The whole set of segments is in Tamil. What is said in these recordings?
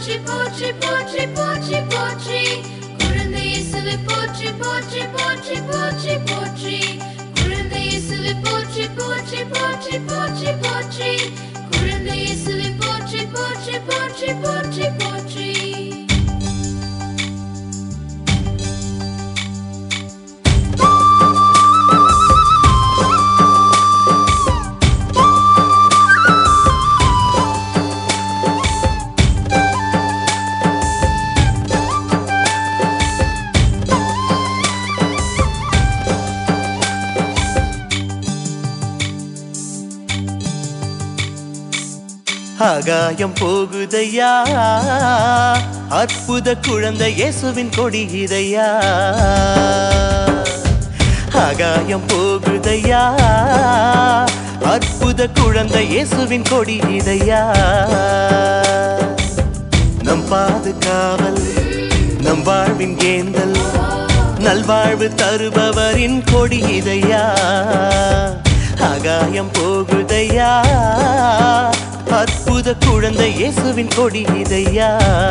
போற்றி போற்றி போற்றி போற்றி போற்றி குழந்தை இயேசுவை போற்றி போற்றி போற்றி போற்றி போற்றி குழந்தை இயேசுவை போற்றி போற்றி போற்றி போற்றி போற்றி குழந்தை இயேசுவை போற்றி போற்றி போற்றி போற்றி போற்றி ஆகாயம் போகுதையா அற்புத குழந்தை இயேசுவின் கொடி இதையா ஆகாயம் போகுதையா அற்புத குழந்தை இயேசுவின் கொடி இதையா நம் பாதுகாவல் நம் வாழ்வின் ஏந்தல் நல்வாழ்வு தருபவரின் கொடி இதையா ஆகாயம் போகுதையா அற்புத குழந்தை இயேசுவின் கொடி இதையா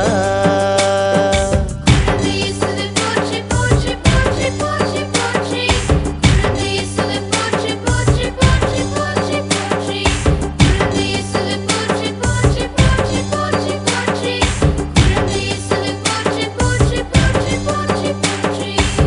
குழந்தை இயேசுவை போற்றி போற்றி போற்றி போற்றி போற்றி குழந்தை இயேசுவை போற்றி போற்றி போற்றி போற்றி போற்றி குழந்தை இயேசுவை போற்றி போற்றி போற்றி போற்றி போற்றி குழந்தை இயேசுவை போற்றி போற்றி போற்றி போற்றி போற்றி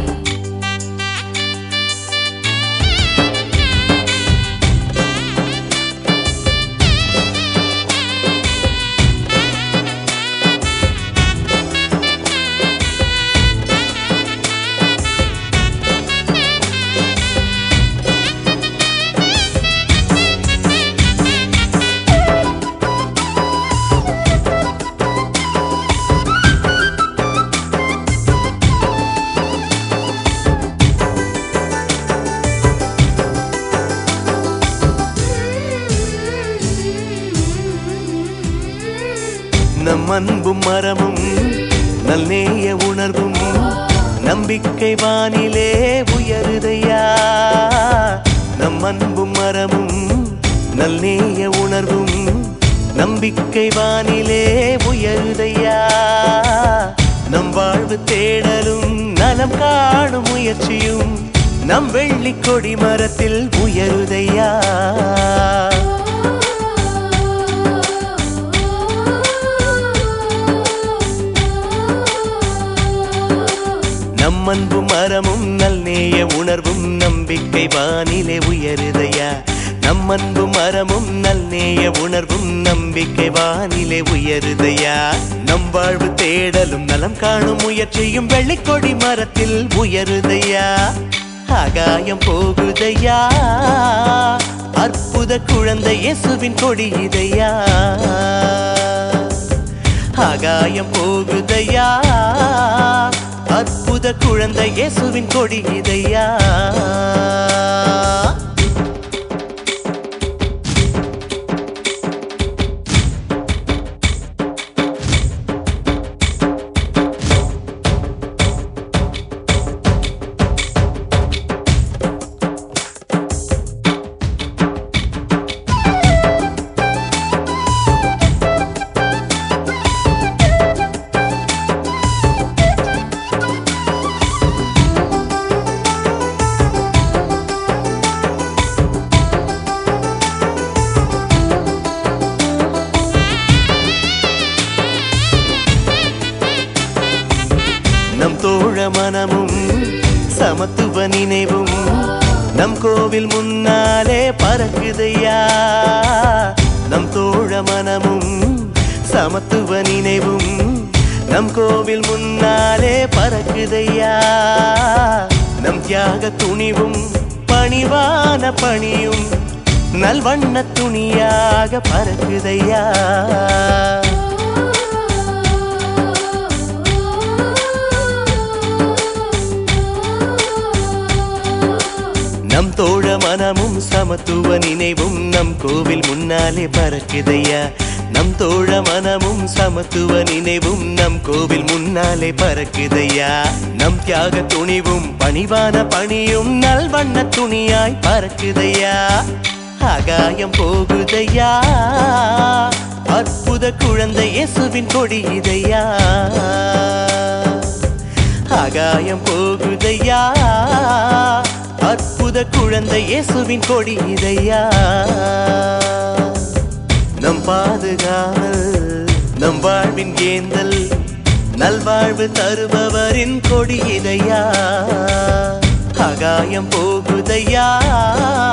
நம் அன்பும் மரமும் நல்நேய உணர்வும் நம்பிக்கை வானிலே உயருதையா நம் அன்பும் மரமும் நல்நேய உணர்வும் நம்பிக்கை வானிலே உயருதையா நம் வாழ்வு தேடலும் நலம் காணும் முயற்சியும் நம் வெள்ளி கொடி மரத்தில் உயருதையா நம் அன்பும் மரமும் நல்நேய உணர்வும் நம்பிக்கை வானிலே உயருதையா நம் அன்பும் மரமும் நல்நேய உணர்வும் நம்பிக்கை வானிலே உயருதையா நம் வாழ்வு தேடலும் நலம் காணும் முயற்சியும் வெள்ளிக்கொடி மரத்தில் உயருதையா ஆகாயம் போகுதையா அற்புத குழந்தை இயேசுவின் கொடி இதையா ஆகாயம் போகுதையா அற்புத குழந்தை இயேசுவின் கொடி இதையா நம் தோழ மனமும் சமத்துவ நினைவும் நம் கோவில் முன்னாலே பறக்குதையா நம் தோழ மனமும் சமத்துவ நினைவும் நம் கோவில் முன்னாலே பறக்குதையா நம் தியாக துணிவும் பணிவான பணியும் நல்வண்ண துணியாக பறக்குதையா நம் தோழ மனமும் சமத்துவ நினைவும் நம் கோவில் முன்னாலே பறக்குதையா நம் தோழ மனமும் சமத்துவ நினைவும் நம் கோவில் முன்னாலே பறக்குதையா நம் தியாக துணிவும் பணிவான பணியும் நல்வண்ண துணியாய் பறக்குதையா ஆகாயம் போகுதையா அற்புத குழந்தை இயேசுவின் கொடி இதையா ஆகாயம் போகுதையா அற்புத குழந்தை இயேசுவின் கொடி இதையா நம் பாதுகாவல் நம் வாழ்வின் ஏந்தல் நல்வாழ்வு தருபவரின் கொடி இதையா ஆகாயம் போகுதையா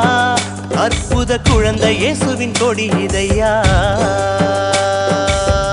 அற்புத குழந்தை இயேசுவின் கொடி இதையா